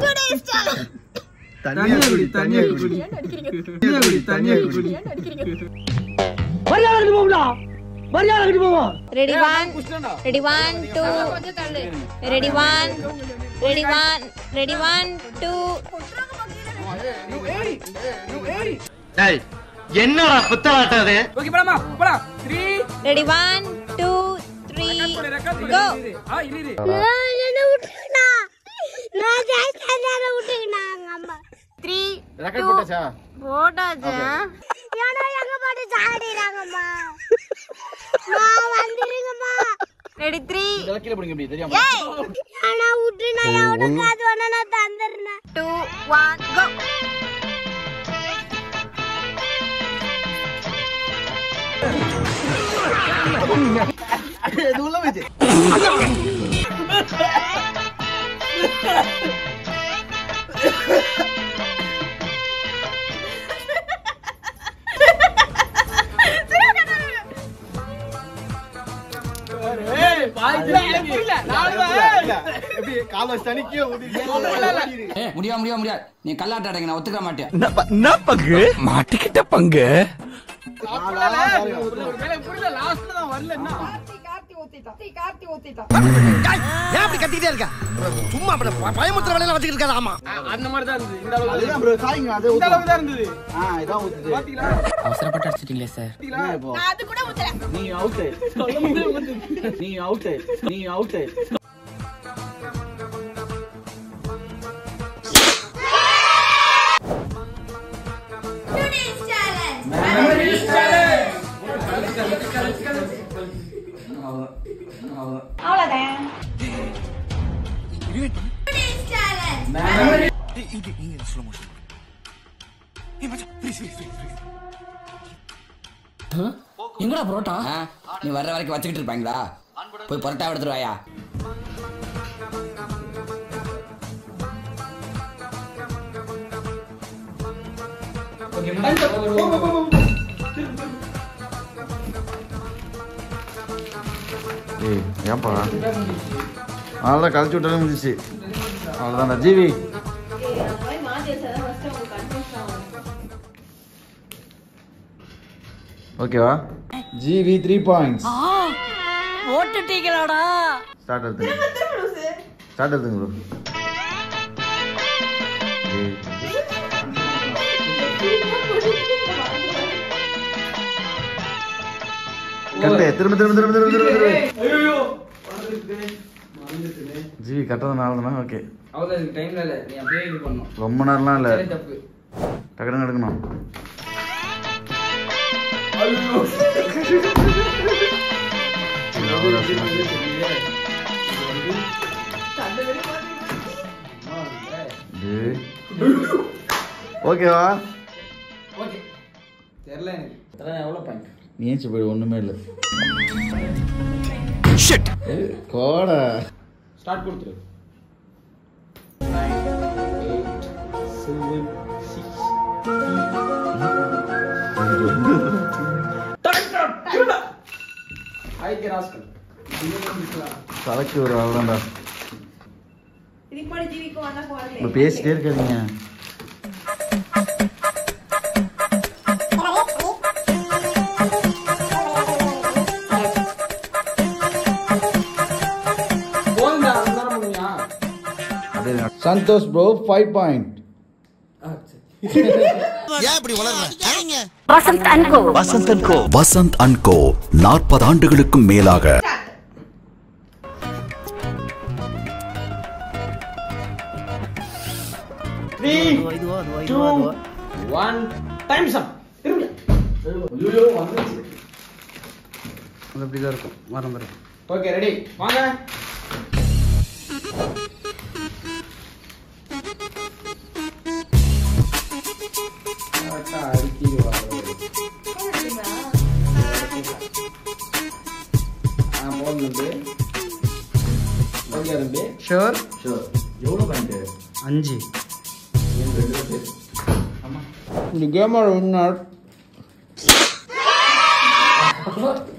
Today's challenge. தண்ணியா குடி தண்ணியா குடி தண்ணியா குடி தண்ணியா குடி Ready one, ready one, two, ready one, ready one, ready one, two. என்னடா புத்தலாட்டம் அது ஓகே போலாமா போலாம் three Ready one, two, three, go. ஆ இரு இரு Three, ரெக்கார்ட் two, போட்டாச்சா போட்டாச்சா ஏன்னா எங்க பாட்டு சாடிறாங்கம்மா நான் வந்துருங்கம்மா ரெடி த்ரீ இதெல்லாம் கீழே பிடிங்க இப்படி தெரியாம ஆனா விட்டு நான் எவ்வளவு காசு வேணா நான் தந்துடுறேன் டூ ஒன் கோ இது உள்ள வச்சு எப்படி கால வச்சு தனிக்கே ஊதி முடியா முடியா முடியாது நீ கல்லாட்ட அடைங்க நான் ஒத்துக்க மாட்டேன் என்ன பங்கு மாட்டிக்கிட்ட பங்கு புரியல லாஸ்ட்ல தான் வரல என்ன ஏன் அப்படி கத்திக்கிட்டே இருக்க சும்மா அப்படி பயமுறுத்துற வேலையில வச்சுக்கிட்டு இருக்காது ஆமா அந்த மாதிரி தான் இருந்தது இந்த அளவுக்கு அதுதான் ப்ரோ சாய்ங்க அது இந்த அளவுக்கு தான் இருந்தது ஆ இதான் ஊத்துது பாத்தீங்களா அவசரப்பட்டு அடிச்சிட்டீங்களே சார் என்ன இப்போ அது கூட ஊத்தல நீ அவுட் நீ அவுட் நீ அவுட் Today's challenge. அவ்வளவுதான் Today's challenge. எங்கடா புரோட்டா நீ வர்ற வரைக்கும் வச்சுக்கிட்டு இருப்பாங்களா போய் புரோட்டா எடுத்துட்டு வாயா ஏய் ஏன்பா அவ்வளோதான் கழிச்சு விட்டாலும் முடிஞ்சிச்சு அவ்வளோதான்டா ஜிவி ஓகேவா ஜிவி த்ரீ பாயிண்ட்ஸ் போட்டுட்டீங்களாடா ஸ்டார்ட் எடுத்துங்க ஸ்டார்ட் எடுத்துங்க ப்ரோ கரெக்டு திரும்ப திரும்ப திரும்ப திரும்ப திரும்ப திரும்ப ஐயோ ஜிவி கட்டுறதுனால தானே ஓகே அவ்வளவு டைம்ல இல்ல நீ அப்படியே இது பண்ணும் ரொம்ப நேரம்லாம் இல்லை சரி, தப்பு டக்குனு எடுக்கணும் டேய். ஓகேவா ஓகே தெரியல எனக்கு இதெல்லாம் எவ்வளோ பாயிண்ட் நீ ஏஞ்சி போயிடு ஒண்ணுமே இல்லை ஏய், கோடா ஸ்டார்ட் கொடுத்துரு ஐக்கிய ராஸ்கல் தலைக்கு ஒரு அவ்வளோதான்டா இப்போ பேசிட்டே இருக்காதீங்க போதுண்டா அந்த முடியா அதே Santhosh bro five point Vasanth and co நாற்பது ஆண்டுகளுக்கும் மேலாக three two one times up ஐயோ வந்துச்சு அது அப்படிதான் இருக்கும் வரம் வரும் ஓகே ரெடி வாங்க ஷோர் எவ்வளோ பாயிண்ட் அஞ்சு இந்த கேமோட வின்னர்